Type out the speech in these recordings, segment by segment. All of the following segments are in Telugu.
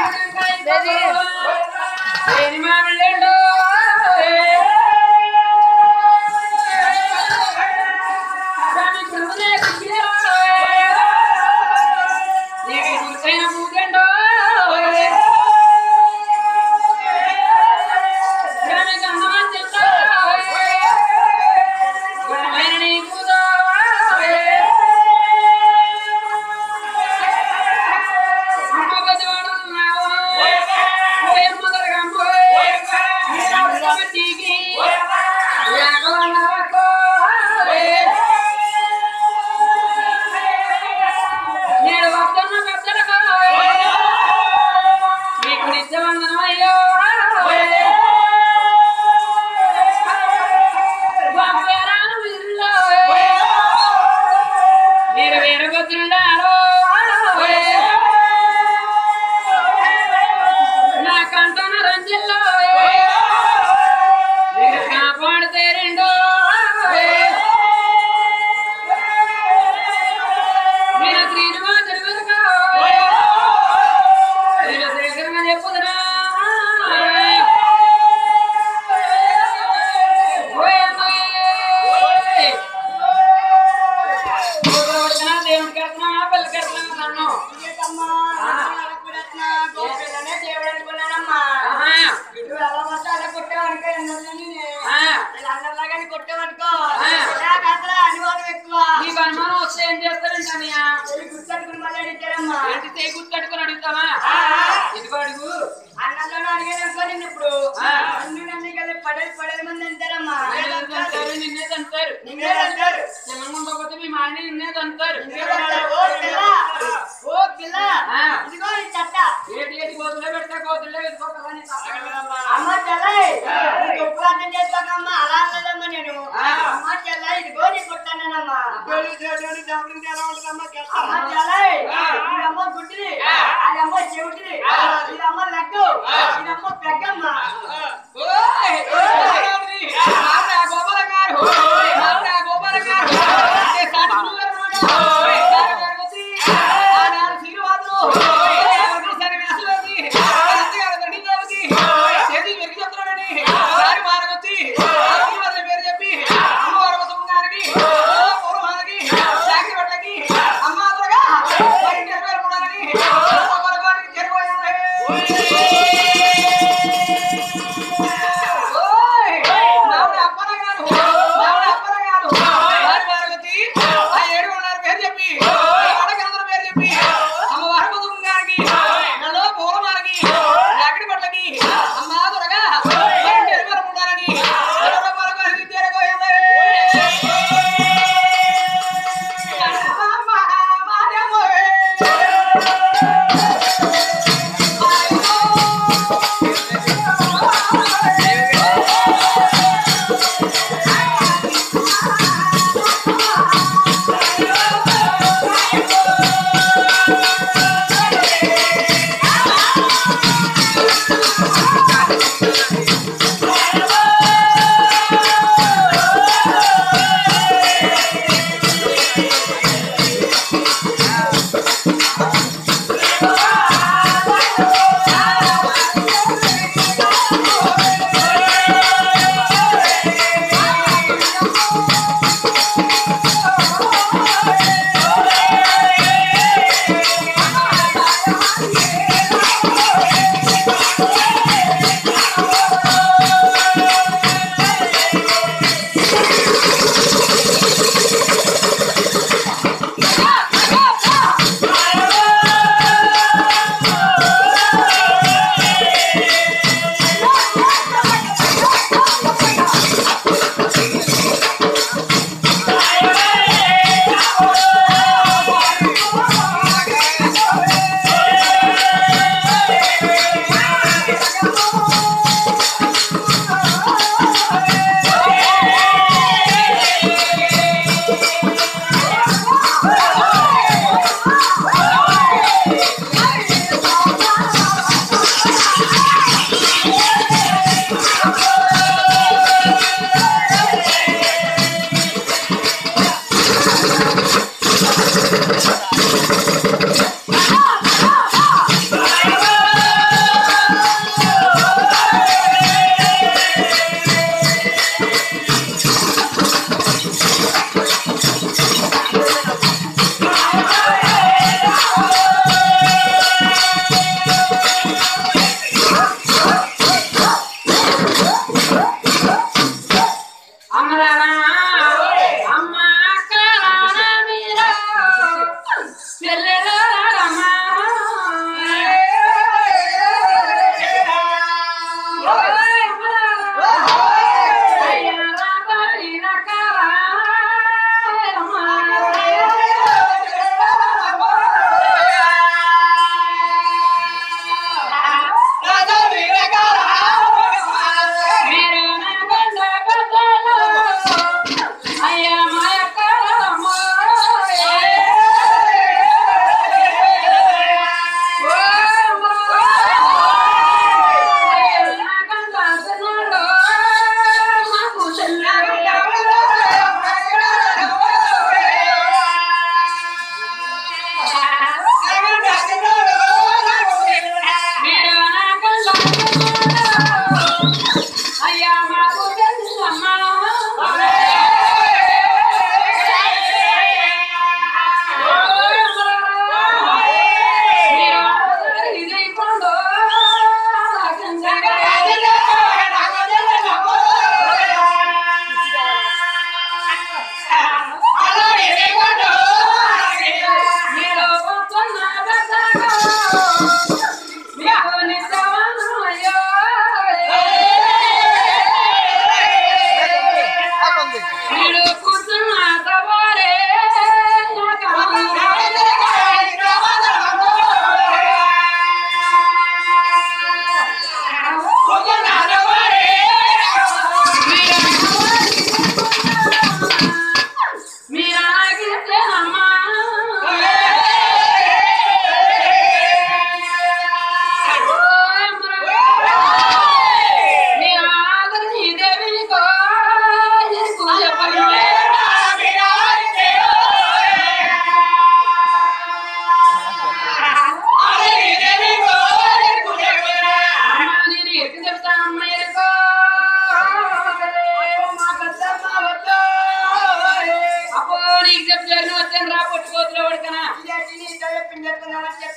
నేను వస్తున్న పెద్దలకు మీకు నిత్యవందనం అయ్యో పంపేరాను వీరుల్లో మీరు వీరభద్రుడారో నా కంటన రంజిల్లో మీరు కాపాడితే రెండో మీరు శ్రీనివాసుడు కనుక మీరు శీఘ్రంగా చెప్పుదురా దేవుడికి వెళ్తున్నా పిల్లకి వెళ్తున్నా నన్ను ఆహా. ఆ. నీకు అనుమానం వస్తే ఏం చేస్తాడంట అన్నయ్య ఏంటి చేయి గుర్తట్టుకుని అడుగుతావా ఇదిగో అడుగు ఇప్పుడు ఆ. అన్ని నన్ను కలిపి పడేది పడేది మంది అంటారమ్మా నిన్నే తంతారు నిన్నే తంతారు నిన్నే అంటారు శివం ఉండకపోతే మీ మా ఆయన నిన్నే తంతారు ఓ పిల్ల ఓ పిల్ల ఆ. ఇదిగో ఈ చెత్త ఏటి ఏటి కోతులే పెడతా కోతులే పెట్టుకోవాలని అమ్మ చెల్లై ఎప్పుడు అర్థం చేసుకోకమ్మా అలా అనలేదమ్మా నేను ఆ. అమ్మ చెల్లై ఇదిగో నీ కొట్టానమ్మా అమ్మ చెల్లై ఇదమ్మ గుడ్డిది అదమ్మ చెవిటిది ఇదమ్మ లెగ్గు ఇదమ్మ పెగ్గమ్మ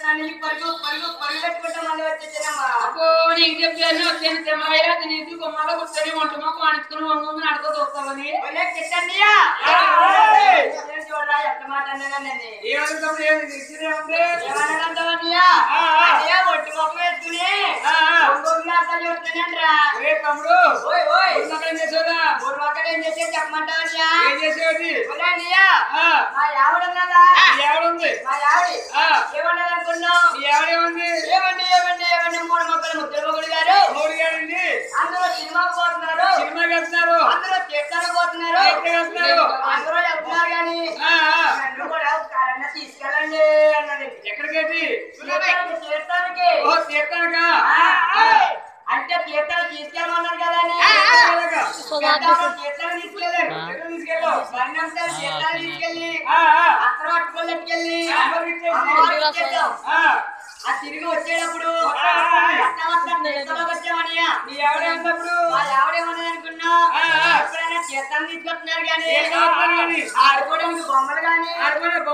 చేస్తున్నాను ఈ పరుగు పరుగు పరుగు పెట్టుకుంటా మళ్ళీ వచ్చేసానమ్మా అబ్బో నీకు చెప్పాను వచ్చాను తెమ్మయ్య తినేసి గుమ్మలో కూర్చొని వంట మొక్క వాణించుకుని వంగు నడక చూస్తామని ఒరే కిట్టన్నయ్యా ఏయ్! నేను చూడరా ఎంత మాట అన్నాగా నన్ను ఏమనుకుంటే ఏమి తెలిసిందే ఉంది ఏమన్నాడంటావన్నయ్యా ఆ, ఆ. అయ్యా ఒట్టి మొక్క వేసుకుని ఆ, ఆ. ఒంగోలు అసలు చెప్తున్నానంట్రా ఒరే తమ్ముడు ఓయ్ ఓయ్ ఉన్నక్కడ ఏం చేసావురా ఊరు మొక్కలు ఏం చేసే చెప్పమంటావన్నయ్యా ఏం చేసేది ఒరే అన్నయ్యా ఆ, మా ఆవిడన్నదా నీ ఎవడుంది మా ఆవిడ ఆ, ఏమన్నదనుకున్నావు నీ ఎవడేముంది ఏమండి ఏమండి ఏమండి మూడు మొక్కలు ముద్దల మొగుడు గారు మూడు గారండి అందరూ సినిమాకు పోతున్నారు సినిమాకి వెళ్తున్నారు అందరూ తీర్థానికి పోతున్నారు ఎక్కడికి వెళ్తున్నారు అందరూ వెళ్తున్నారు కానీ ఆ, ఆ. నన్ను కూడా ఒకసారన్నా తీసుకెళ్ళండి అన్నది ఎక్కడికేటి తీర్థానికి తీర్థానికి ఓ తీర్థానికా ఆ, ఆ. అంటే తీర్థానికి తీసుకెళ్ళమన్నారు కదా అని ఎక్కడికా? తీర్థానికి తీర్థానికి తీసుకెళ్ళారు ఎక్కడ తీసుకెళ్ళావు బండి తీర్థానికి తీసుకెళ్ళి ఆ, ఆ. అక్కడ పట్టుకొని ఎట్టుకెళ్ళి అమ్మవారికి ఇచ్చేసి. అమ్మవారికి ఇచ్చేసాం. ఆ, ఆ తిరిగి వచ్చేటప్పుడు వస్తా, వస్తా. వస్తా, వస్తా, తీర్థంలోకి వచ్చామన్నయ్య. నీ ఎవడే ఉన్నప్పుడు వాళ్ళ ఆవిడేమన్నది అనుకున్నా ఆ, ఆ. ఎప్పుడైనా తీర్థం తీసుకొస్తున్నారు కానీ తీర్థం వస్తున్నారు కానీ. ఆడుకోవడానికి బొమ్మలు కానీ ఆడుకునే